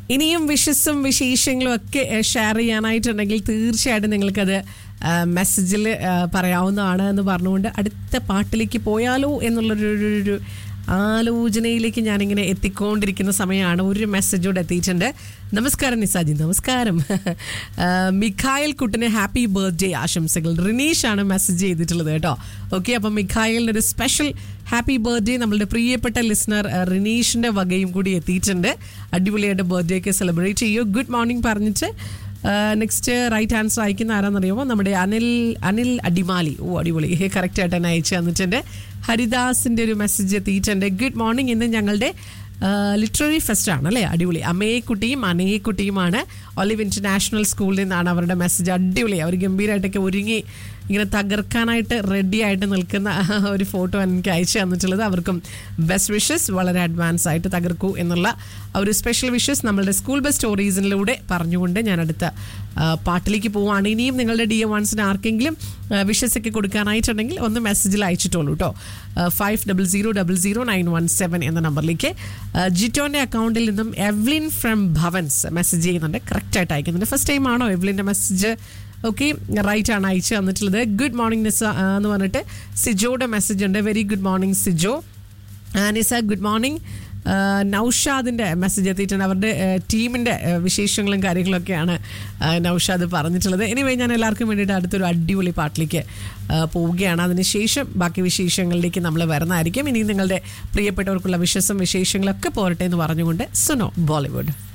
ഇനിയും വിഷസും വിശേഷങ്ങളും ഒക്കെ ഷെയർ ചെയ്യാനായിട്ടുണ്ടെങ്കിൽ തീർച്ചയായിട്ടും നിങ്ങൾക്കത് മെസ്സേജിൽ പറയാവുന്നതാണ് എന്ന് പറഞ്ഞുകൊണ്ട് അടുത്ത പാട്ടിലേക്ക് പോയാലോ എന്നുള്ളൊരു ഒരു- ഒരു ആലോചനയിലേക്ക് ഞാനിങ്ങനെ എത്തിക്കൊണ്ടിരിക്കുന്ന സമയമാണ് ഒരു മെസ്സേജോട് എത്തിയിട്ടുണ്ട് നമസ്കാരം നിസാജി നമസ്കാരം ആ, മിഖായൽ കുട്ടിന് ഹാപ്പി ബർത്ത്ഡേ ആശംസകൾ റിനീഷാണ് മെസ്സേജ് ചെയ്തിട്ടുള്ളത് കേട്ടോ ഓക്കെ അപ്പം മിഖായലിന് ഒരു സ്പെഷ്യൽ ഹാപ്പി ബർത്ത്ഡേ നമ്മളുടെ പ്രിയപ്പെട്ട ലിസണർ റിനീഷിന്റെ വകയും കൂടി എത്തിയിട്ടുണ്ട് അടിപൊളിയായിട്ട് ബർത്ത്ഡേ ഒക്കെ സെലിബ്രേറ്റ് ചെയ്യൂ ഗുഡ് മോർണിംഗ് പറഞ്ഞിട്ട് നെക്സ്റ്റ് റൈറ്റ് ആൻസർ അയക്കുന്ന ആരാന്നറിയുമോ നമ്മുടെ അനിൽ അനിൽ അടിമാലി ഓ അടിപൊളി കറക്റ്റ് ആയിട്ട് തന്നെ അയച്ചു തന്നിട്ടുണ്ട് ഹരിദാസിന്റെ ഒരു മെസ്സേജ് എത്തിയിട്ടുണ്ട് ഗുഡ് മോർണിംഗ് ഇന്ന് ഞങ്ങളുടെ ലിറ്റററി ഫെസ്റ്റ് ആണ് അല്ലേ അടിപൊളി അമ്മയെക്കുട്ടിയും അനയെക്കുട്ടിയുമാണ് ഒലിവ് ഇന്റർനാഷണൽ സ്കൂളിൽ നിന്നാണ് അവരുടെ മെസ്സേജ് അടിപൊളി അവർ ഗംഭീരമായിട്ടൊക്കെ ഒരുങ്ങി ഇങ്ങനെ തകർക്കാനായിട്ട് റെഡി ആയിട്ട് നിൽക്കുന്ന ഒരു ഫോട്ടോ എനിക്ക് അയച്ചു തന്നിട്ടുള്ളത് അവർക്കും ബെസ്റ്റ് വിഷസ് വളരെ അഡ്വാൻസ് ആയിട്ട് തകർക്കൂ എന്നുള്ള ആ ഒരു സ്പെഷ്യൽ വിഷസ് നമ്മളുടെ സ്കൂൾ ബസ് സ്റ്റോറീസിലൂടെ പറഞ്ഞുകൊണ്ട് ഞാൻ അടുത്ത ആ, പാട്ടിലേക്ക് പോവുകയാണ് ഇനിയും നിങ്ങളുടെ ഡി എ വൺസിന് ആർക്കെങ്കിലും വിഷസ് ഒക്കെ കൊടുക്കാനായിട്ടുണ്ടെങ്കിൽ ഒന്ന് മെസ്സേജിൽ അയച്ചിട്ടുള്ളൂ കേട്ടോ five double zero double zero nine one seven എന്ന നമ്പറിലേക്ക് ആ, ജിറ്റോന്റെ അക്കൗണ്ടിൽ നിന്നും എവ്ലിൻ ഫ്രം ഭവൻസ് മെസ്സേജ് ചെയ്യുന്നുണ്ട് കറക്റ്റായിട്ട് അയക്കുന്നുണ്ട് ഫസ്റ്റ് ടൈം ആണോ എവ്ലിൻ്റെ മെസ്സേജ് ഓക്കെ റൈറ്റ് ആണ് അയച്ചു തന്നിട്ടുള്ളത് ഗുഡ് മോർണിംഗ് നിസ ആ, എന്ന് പറഞ്ഞിട്ട് സിജോയുടെ മെസ്സേജ് ഉണ്ട് വെരി ഗുഡ് മോർണിംഗ് സിജോ ആ, നിസ ഗുഡ് മോർണിംഗ് ആ, നൗഷാദിന്റെ മെസ്സേജ് എത്തിയിട്ടുണ്ട് അവരുടെ ആ, ടീമിന്റെ ആ, വിശേഷങ്ങളും കാര്യങ്ങളൊക്കെയാണ് ആ, നൗഷാദ് പറഞ്ഞിട്ടുള്ളത് എനിവേ ഞാൻ എല്ലാവർക്കും വേണ്ടിയിട്ട് അടുത്തൊരു അടിപൊളി പാട്ടിലേക്ക് ആ, പോവുകയാണ് അതിനുശേഷം ബാക്കി വിശേഷങ്ങളിലേക്ക് നമ്മൾ വരുന്നതായിരിക്കും ഇനി നിങ്ങളുടെ പ്രിയപ്പെട്ടവർക്കുള്ള വിശ്വസം വിശേഷങ്ങളൊക്കെ പോരട്ടെ എന്ന് പറഞ്ഞുകൊണ്ട് സുനോ ബോളിവുഡ്